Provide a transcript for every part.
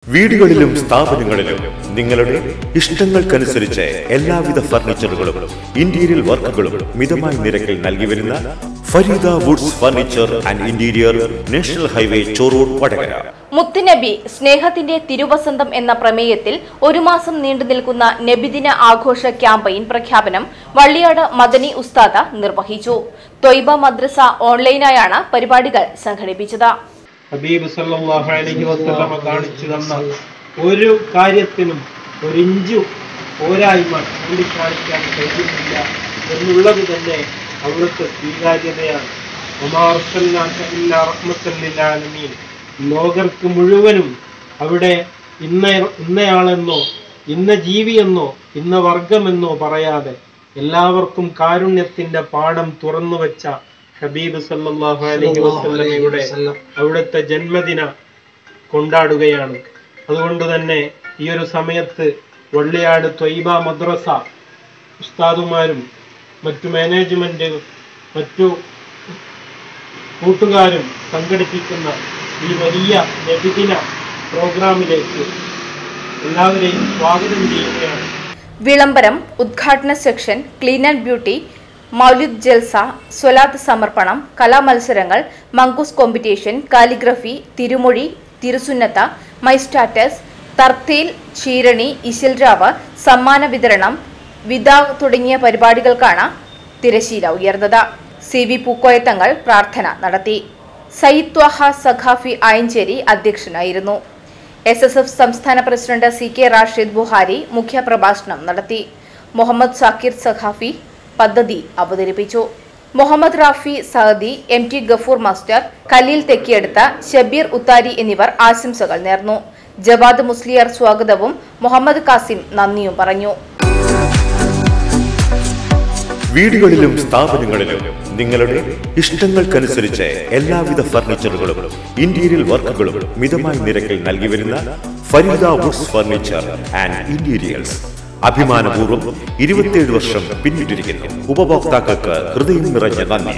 വീടുകളിലും സ്ഥാപനങ്ങളിലും നിങ്ങളുടെ ഇഷ്ടങ്ങൾക്കനുസരിച്ച് എല്ലാവിധ ഫർണിച്ചറുകളും ഇന്റീരിയർ വർക്കുകളും മിതമായ നിരക്കിൽ നൽകി വരുന്ന Fareeda woods furniture and interior national highway Chorur Vadakara മുത്തുനബി സ്നേഹത്തിന്റെ തിരുവസന്തം എന്ന പ്രമേയത്തിൽ ഒരു മാസം നീണ്ടു നിൽക്കുന്ന നബിദിന ആഘോഷ ക്യാമ്പയിൻ പ്രഖ്യാപനം വള്ളിയാട് മദനി ഉസ്താദ നിർവഹിച്ചു ത്വയ്ബ മദ്രസ ഓൺലൈനായാണ് പരിപാടികൾ സംഘടിപ്പിച്ചത് ഹബീബ് സല്ലല്ലാഹു അലൈഹി വസല്ലമ കാണിച്ചു തന്ന ഒരു കാര്യത്തിനും ഒരു ഇഞ്ചു പോരായ്മ ചൂണ്ടിക്കാണിക്കാൻ കഴിയുന്നില്ല എന്നുള്ളത് തന്നെ അവിടുത്തെ സ്വീകാര്യതയാണ് വമാ അർസൽനാക ഇല്ലാ റഹ്മത്തൻ ലിൽ ആലമീൻ. ലോകർക്ക് മുഴുവനും അവിടെ ഇന്ന ഇന്നയാളെന്നോ ഇന്ന ജീവിയെന്നോ ഇന്ന വർഗമെന്നോ പറയാതെ എല്ലാവർക്കും കാരുണ്യത്തിന്റെ പാഠം തുറന്നു വെച്ച ഹബീബ് സല്ലല്ലാഹു അലൈഹി വസല്ലമയുടെ അവിടുത്തെ ജന്മദിന കൊണ്ടാടുകയാണ് അതുകൊണ്ട് തന്നെ ഈ ഒരു സമയത്ത് വള്ളിയാട് ത്വയ്ബ മദ്രസ ഉസ്താദുമാരും മറ്റു മാനേജ്മെന്റ് മറ്റു കൂട്ടുകാരും സംഘടിപ്പിക്കുന്ന ഈ വലിയ നബിദിന പ്രോഗ്രാമിലേക്ക് എല്ലാവരെയും സ്വാഗതം ചെയ്യുകയാണ് വിളംബരം ഉദ്ഘാടന സെക്ഷൻ ക്ലീൻ ആൻഡ് ബ്യൂട്ടി മൗലിദ് ജൽസ സ്വലാത്ത് സമർപ്പണം കലാമത്സരങ്ങൾ മങ്കൂസ് കോമ്പറ്റീഷൻ കാലിഗ്രഫി തിരുമൊഴി തിരുസുന്നത്ത മൈ സ്റ്റാറ്റസ് തർത്തീൽ ചീരണി ഇശിൽരാവ് സമ്മാന വിതരണം വിദാഗ് തുടങ്ങിയ പരിപാടികൾക്കാണ് തിരശീല ഉയർന്നത് സി വി പൂക്കോയത്തങ്ങൾ പ്രാർത്ഥന നടത്തി സയ്യിദ് ത്വാഹ സഖാഫി ആയഞ്ചേരി അധ്യക്ഷനായിരുന്നു എസ് എസ് എഫ് സംസ്ഥാന president C K Rashid Buhari മുഖ്യപ്രഭാഷണം നടത്തി മുഹമ്മദ് സാക്കിർ സഖാഫി പദ്ധതി അവതരിപ്പിച്ചു Muhammad Rafi Sahadi M T Gafoor master Khaleel തെക്കിയെടുത്ത ഷബീർ ഉത്താരി എന്നിവർ ആശംസകൾ നേർന്നു ജവാദ് മുസ്ലിയർ സ്വാഗതവും മുഹമ്മദ് കാസിം നന്ദിയും പറഞ്ഞു വീടുകളിലും സ്ഥാപനങ്ങളിലും നിങ്ങളുടെ ഇഷ്ടങ്ങൾക്കനുസരിച്ച് എല്ലാവിധ ഫർണിച്ചറുകളും ഇന്റീരിയർ വർക്കുകളും മിതമായ നിരക്കിൽ നൽകി വരുന്ന Fareeda woods furniture and interiors അഭിമാനപൂർവ്വം ഇരുപത്തിയേഴ് വർഷം പിന്നിട്ടിരിക്കുന്നു ഉപഭോക്താക്കൾക്ക് ഹൃദയം നിറഞ്ഞ നന്ദി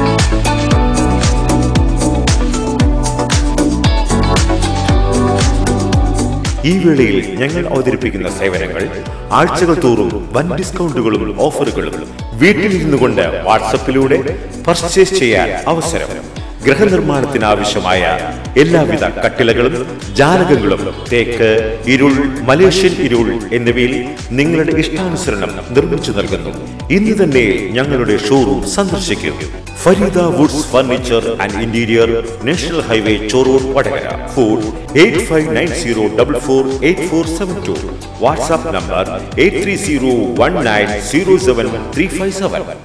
ഈ വേളയിൽ ഞങ്ങൾ അവതരിപ്പിക്കുന്ന സേവനങ്ങൾ ആഴ്ചകൾ തോറും വൻ ഡിസ്കൗണ്ടുകളും ഓഫറുകളും വീട്ടിലിരുന്നു കൊണ്ട് വാട്സപ്പിലൂടെ പർച്ചേസ് ചെയ്യാൻ അവസരം ഗൃഹനിർമ്മാണത്തിന് ആവശ്യമായ എല്ലാവിധ കട്ടിലകളും ജാലകങ്ങളും തേക്ക് ഇരുൾ മലേഷ്യൻ ഇരുൾ എന്നിവയിൽ നിങ്ങളുടെ ഇഷ്ടാനുസരണം നിർമ്മിച്ചു നൽകുന്നു ഇന്ന് തന്നെ ഞങ്ങളുടെ ഷോറൂം സന്ദർശിക്കൂ Fareeda woods furniture and interior national highway Chorur Vadakara phone eight five nine zero double four eight four seven two WhatsApp number eight three zero one nine zero seven three five seven